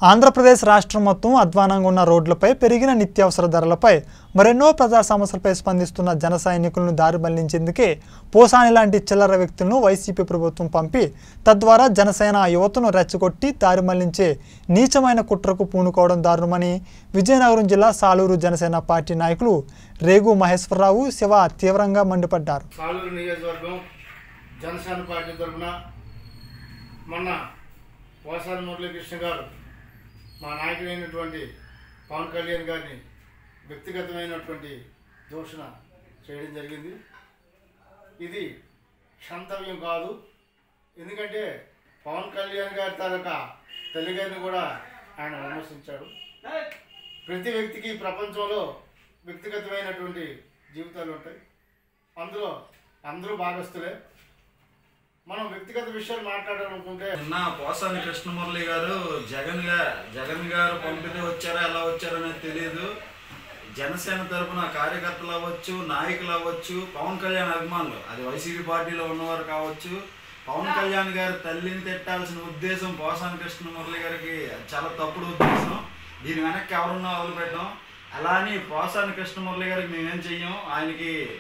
ఆంధ్రప్రదేశ్ రాష్ట్రం మొత్తం అధ్వానంగా ఉన్న రోడ్లపై పెరిగిన నిత్యావసర ధరలపై మరెన్నో ప్రజా సమస్యలపై స్పందిస్తున్న జన సైనికులను దారి మళ్లించేందుకే పోసాని లాంటి చిల్లర వ్యక్తులను వైసీపీ ప్రభుత్వం పంపి తద్వారా జనసేన యువతను రెచ్చగొట్టి దారి మళ్లించే నీచమైన కుట్రకు పూనుకోవడం దారుణమని విజయనగరం జిల్లా సాలూరు జనసేన పార్టీ నాయకులు రేగు మహేశ్వరరావు శివ తీవ్రంగా మండిపడ్డారు సాలూరు నియోజకవర్గం జనసేన పార్టీ తరఫున మొన్న పోసాని మురళీకృష్ణ గారు మా నాయకుడైనటువంటి పవన్ కళ్యాణ్ గారిని వ్యక్తిగతమైనటువంటి దూషణ చేయడం జరిగింది ఇది క్షంతవ్యం కాదు ఎందుకంటే పవన్ కళ్యాణ్ గారి తాలూకా తల్లి గారిని కూడా ఆయన విమర్శించాడు ప్రతి వ్యక్తికి ప్రపంచంలో వ్యక్తిగతమైనటువంటి జీవితాలు ఉంటాయి అందులో అందరూ భాగస్తులే మనం వ్యక్తిగత విషయాలు మాట్లాడాలనుకుంటే నిన్న పోసాని కృష్ణమురళి గారు జగన్ గా జగన్ గారు పంపితే వచ్చారా ఎలా వచ్చారనేది తెలియదు జనసేన తరపున కార్యకర్తలు అవ్వచ్చు నాయకులు అవ్వచ్చు పవన్ కళ్యాణ్ అభిమానులు అది వైసీపీ పార్టీలో ఉన్నవారు కావచ్చు పవన్ కళ్యాణ్ గారి తల్లిని తిట్టాల్సిన ఉద్దేశం పోసాని కృష్ణమురళి గారికి చాలా తప్పుడు ఉద్దేశం దీని వెనక్కి ఎవరున్నా వదిలిపెట్టాం అలా అని పోసాని కృష్ణమురళి గారికి మేమేం చెయ్యం ఆయనకి